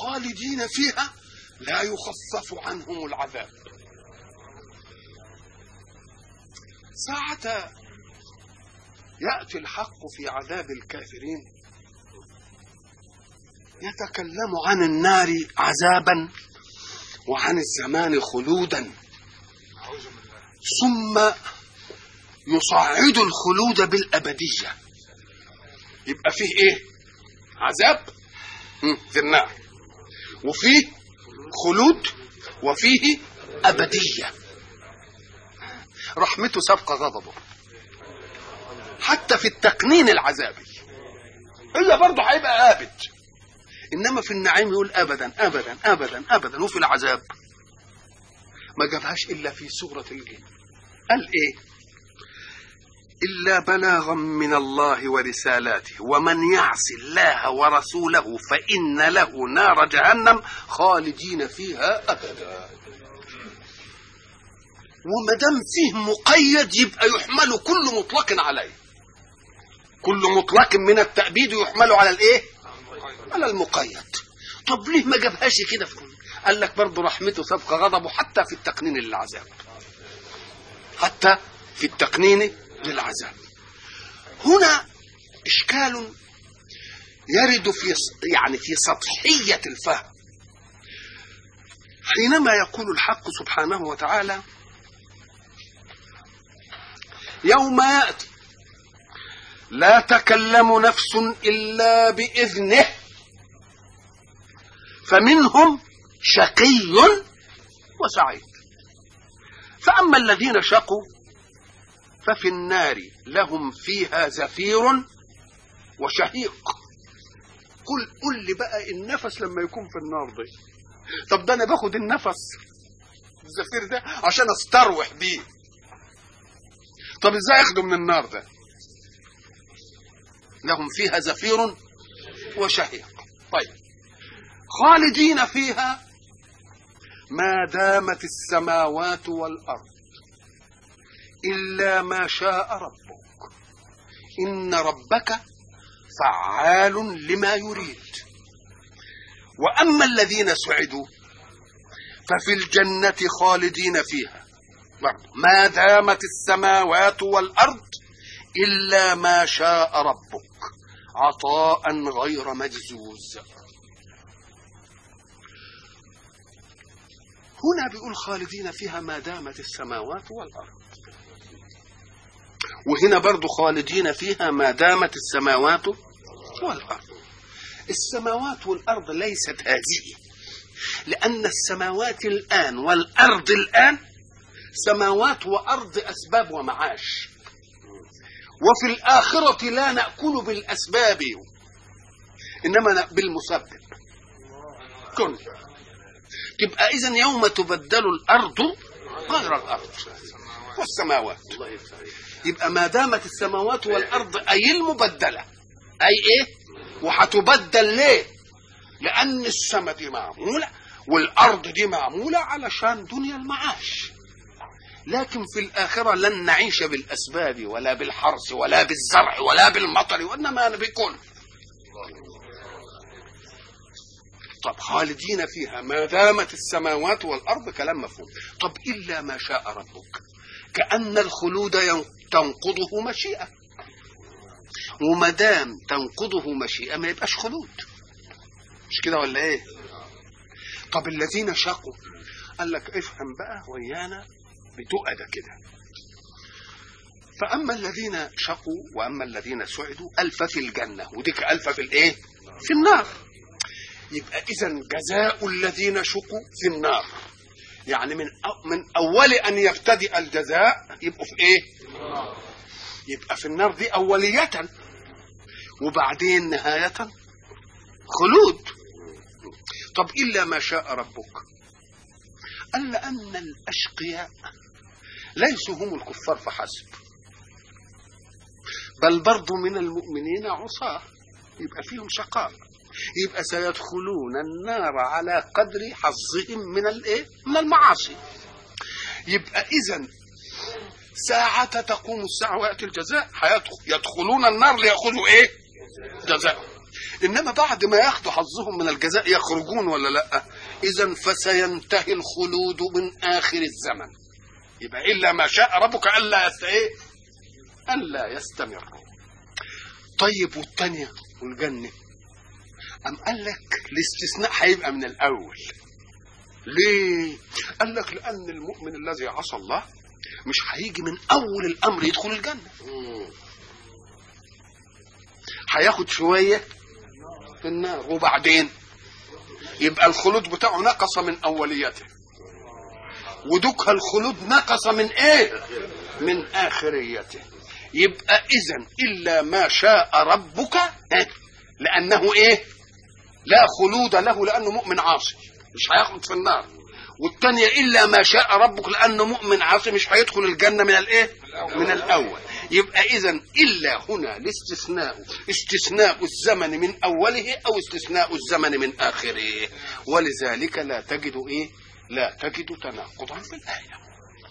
خالدين فيها لا يخفف عنهم العذاب ساعة يأتي الحق في عذاب الكافرين يتكلم عن النار عذابا وعن الزمان خلودا ثم يصعد الخلود بالأبدية يبقى فيه ايه عذاب مم، في النار وفيه خلود وفيه أبدية رحمته سبق غضبه حتى في التقنين العذابي إلا برضه هيبقى آبد إنما في النعيم يقول أبدا أبدا أبدا أبدا وفي العذاب ما جابهاش إلا في سورة الجن قال إيه إلا بلاغا من الله ورسالاته ومن يعص الله ورسوله فإن له نار جهنم خالدين فيها أبدا وما دام فيه مقيد يبقى يحمل كل مطلق عليه كل مطلق من التأبيد يحمل على الايه على المقيد طب ليه ما جابهاش كده في قال لك برضه رحمته سبق غضبه حتى في التقنين للعذاب حتى في التقنين للعذاب هنا اشكال يرد في يعني في سطحيه الفهم حينما يقول الحق سبحانه وتعالى يوم ياتي لا تكلم نفس الا باذنه فمنهم شقي وسعيد فاما الذين شقوا ففي النار لهم فيها زفير وشهيق قل قل لي بقى النفس لما يكون في النار دي طب ده انا باخد النفس الزفير ده عشان استروح بيه طب ازاي اخده من النار ده لهم فيها زفير وشهيق طيب خالدين فيها ما دامت السماوات والارض الا ما شاء ربك ان ربك فعال لما يريد واما الذين سعدوا ففي الجنه خالدين فيها برضه ما دامت السماوات والارض الا ما شاء ربك عطاء غير مجزوز هنا بيقول خالدين فيها ما دامت السماوات والارض وهنا برضو خالدين فيها ما دامت السماوات والارض السماوات والارض ليست هذه لان السماوات الان والارض الان سماوات وارض اسباب ومعاش وفي الآخرة لا نأكل بالأسباب إنما بالمسبب كن تبقى إذا يوم تبدل الأرض غير الأرض والسماوات يبقى ما دامت السماوات والأرض أي المبدلة أي إيه وهتبدل ليه لأن السماء دي معمولة والأرض دي معمولة علشان دنيا المعاش لكن في الآخرة لن نعيش بالأسباب ولا بالحرث ولا بالزرع ولا بالمطر وإنما بكل طب خالدين فيها ما دامت السماوات والأرض كلام مفهوم طب إلا ما شاء ربك كأن الخلود تنقضه مشيئة وما دام تنقضه مشيئة ما يبقاش خلود مش كده ولا ايه طب الذين شقوا قال لك افهم بقى ويانا بتؤدى كده فأما الذين شقوا وأما الذين سعدوا ألف في الجنة وديك ألف في الإيه؟ في النار يبقى إذا جزاء الذين شقوا في النار يعني من أو من أول أن يبتدئ الجزاء يبقوا في إيه؟ يبقى في النار دي أولية وبعدين نهاية خلود طب إلا ما شاء ربك قال لأن الأشقياء ليسوا هم الكفار فحسب بل برضو من المؤمنين عصاة يبقى فيهم شقاء يبقى سيدخلون النار على قدر حظهم من الايه؟ من المعاصي. يبقى اذا ساعة تقوم الساعة ويأتي الجزاء يدخلون النار ليأخذوا ايه؟ جزاء. انما بعد ما ياخدوا حظهم من الجزاء يخرجون ولا لا اذا فسينتهي الخلود من اخر الزمن يبقى الا ما شاء ربك الا يست ايه الا يستمروا طيب والثانيه والجنه أم قال لك الاستثناء هيبقى من الأول ليه؟ قال لك لأن المؤمن الذي عصى الله مش هيجي من أول الأمر يدخل الجنة هياخد شوية في النار وبعدين يبقى الخلود بتاعه نقص من أوليته ودكها الخلود نقص من إيه؟ من آخريته يبقى إذا إلا ما شاء ربك لأنه إيه؟ لا خلود له لانه مؤمن عاصي مش هياخد في النار والثانيه الا ما شاء ربك لانه مؤمن عاصي مش هيدخل الجنه من الايه من الاول يبقى اذا الا هنا الاستثناء استثناء الزمن من اوله او استثناء الزمن من اخره ولذلك لا تجد ايه لا تجد تناقضا في الايه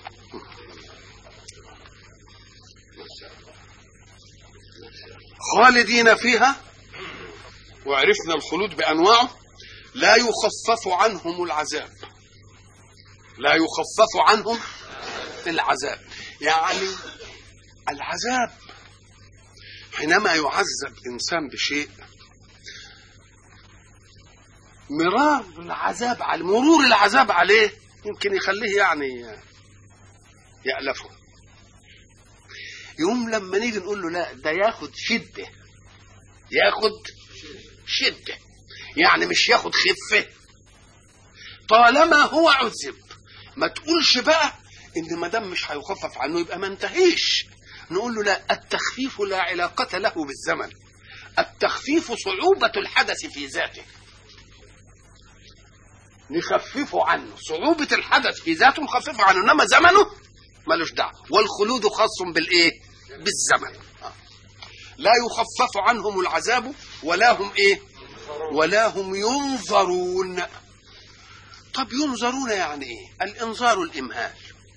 خالدين فيها وعرفنا الخلود بانواعه لا يخفف عنهم العذاب لا يخفف عنهم العذاب يعني العذاب حينما يعذب انسان بشيء مرار العذاب على مرور العذاب عليه يمكن يخليه يعني يألفه يوم لما نيجي نقول له لا ده ياخد شده ياخد شدة يعني مش ياخد خفة طالما هو عذب ما تقولش بقى ان ما دام مش هيخفف عنه يبقى ما انتهيش نقول له لا التخفيف لا علاقة له بالزمن التخفيف صعوبة الحدث في ذاته نخففه عنه صعوبة الحدث في ذاته نخففه عنه انما زمنه ملوش دعوة والخلود خاص بالايه بالزمن لا يخفف عنهم العذاب ولا هم ايه ولا هم ينظرون طب ينظرون يعني ايه الانظار الامهال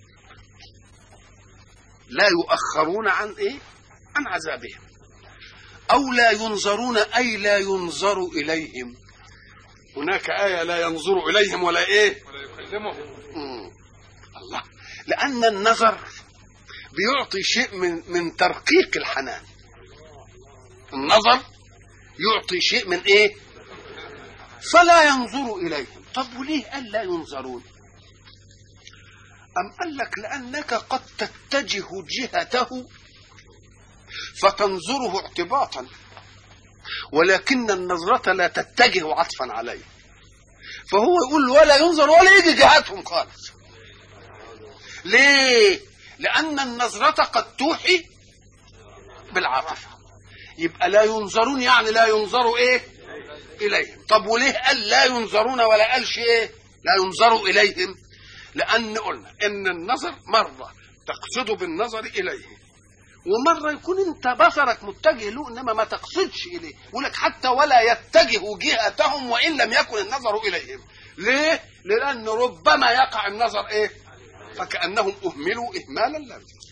لا يؤخرون عن ايه عن عذابهم او لا ينظرون اي لا ينظر اليهم هناك آية لا ينظر إليهم ولا إيه ولا يكلمهم مم. الله لأن النظر بيعطي شيء من من ترقيق الحنان النظر يعطي شيء من ايه فلا ينظر اليهم طب وليه قال لا ينظرون ام قال لك لانك قد تتجه جهته فتنظره اعتباطا ولكن النظرة لا تتجه عطفا عليه فهو يقول ولا ينظر ولا يجي جهتهم خالص ليه لأن النظرة قد توحي بالعاطفة يبقى لا ينظرون يعني لا ينظروا ايه اليهم طب وليه قال لا ينظرون ولا قالش ايه لا ينظروا اليهم لان قلنا ان النظر مره تقصد بالنظر اليه ومره يكون انت بصرك متجه له انما ما تقصدش اليه يقول لك حتى ولا يتجه جهتهم وان لم يكن النظر اليهم ليه لان ربما يقع النظر ايه فكانهم اهملوا اهمالا لا يجوز